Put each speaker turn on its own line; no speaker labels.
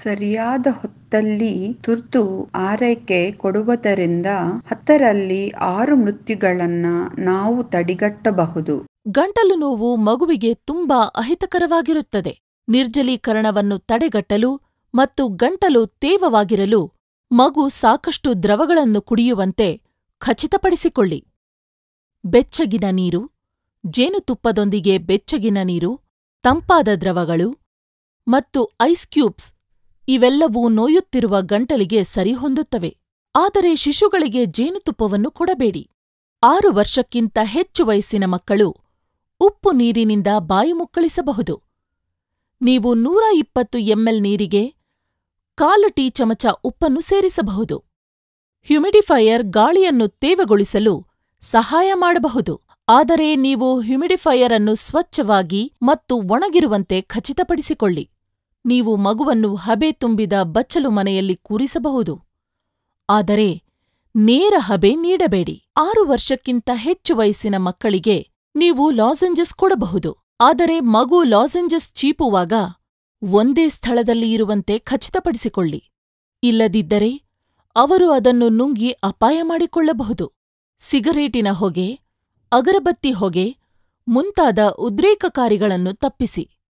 ಸರಿಯಾದ ಹೊತ್ತಲ್ಲಿ ತುರ್ತು ಆರೈಕೆ ಕೊಡುವುದರಿಂದ ಹತ್ತರಲ್ಲಿ ಆರು ಮೃತ್ಯುಗಳನ್ನ ನಾವು ತಡೆಗಟ್ಟಬಹುದು
ಗಂಟಲು ನೋವು ಮಗುವಿಗೆ ತುಂಬಾ ಅಹಿತಕರವಾಗಿರುತ್ತದೆ ನಿರ್ಜಲೀಕರಣವನ್ನು ತಡೆಗಟ್ಟಲು ಮತ್ತು ಗಂಟಲು ತೇವವಾಗಿರಲು ಮಗು ಸಾಕಷ್ಟು ದ್ರವಗಳನ್ನು ಕುಡಿಯುವಂತೆ ಖಚಿತಪಡಿಸಿಕೊಳ್ಳಿ ಬೆಚ್ಚಗಿನ ನೀರು ಜೇನುತುಪ್ಪದೊಂದಿಗೆ ಬೆಚ್ಚಗಿನ ನೀರು ತಂಪಾದ ದ್ರವಗಳು ಮತ್ತು ಐಸ್ ಕ್ಯೂಬ್ಸ್ ಇವೆಲ್ಲವೂ ನೋಯುತ್ತಿರುವ ಗಂಟಲಿಗೆ ಸರಿಹೊಂದುತ್ತವೆ ಆದರೆ ಶಿಶುಗಳಿಗೆ ಜೇನುತುಪ್ಪವನ್ನು ಕೊಡಬೇಡಿ ಆರು ವರ್ಷಕ್ಕಿಂತ ಹೆಚ್ಚು ವಯಸ್ಸಿನ ಮಕ್ಕಳು ಉಪ್ಪು ನೀರಿನಿಂದ ಬಾಯಿ ಮುಕ್ಕಳಿಸಬಹುದು ನೀವು ನೂರ ಇಪ್ಪತ್ತು ಎಂಎಲ್ ನೀರಿಗೆ ಕಾಲು ಟೀ ಚಮಚ ಉಪ್ಪನ್ನು ಸೇರಿಸಬಹುದು ಹ್ಯುಮಿಡಿಫೈಯರ್ ಗಾಳಿಯನ್ನು ತೇವಗೊಳಿಸಲು ಸಹಾಯ ಮಾಡಬಹುದು ಆದರೆ ನೀವು ಹ್ಯುಮಿಡಿಫೈಯರ್ ಅನ್ನು ಸ್ವಚ್ಛವಾಗಿ ಮತ್ತು ಒಣಗಿರುವಂತೆ ಖಚಿತಪಡಿಸಿಕೊಳ್ಳಿ ನೀವು ಮಗುವನ್ನು ಹಬೆ ತುಂಬಿದ ಬಚ್ಚಲು ಮನೆಯಲ್ಲಿ ಕೂರಿಸಬಹುದು ಆದರೆ ನೇರ ಹಬೆ ನೀಡಬೇಡಿ ಆರು ವರ್ಷಕ್ಕಿಂತ ಹೆಚ್ಚು ವಯಸ್ಸಿನ ಮಕ್ಕಳಿಗೆ ನೀವು ಲಾಸೆಂಜಸ್ ಕೊಡಬಹುದು ಆದರೆ ಮಗು ಲಾಸೆಂಜಸ್ ಚೀಪುವಾಗ ಒಂದೇ ಸ್ಥಳದಲ್ಲಿ ಇರುವಂತೆ ಖಚಿತಪಡಿಸಿಕೊಳ್ಳಿ ಇಲ್ಲದಿದ್ದರೆ ಅವರು ಅದನ್ನು ನುಂಗಿ ಅಪಾಯ ಮಾಡಿಕೊಳ್ಳಬಹುದು ಸಿಗರೇಟಿನ ಹೊಗೆ ಅಗರಬತ್ತಿ ಹೊಗೆ ಮುಂತಾದ ಉದ್ರೇಕಕಾರಿಗಳನ್ನು ತಪ್ಪಿಸಿ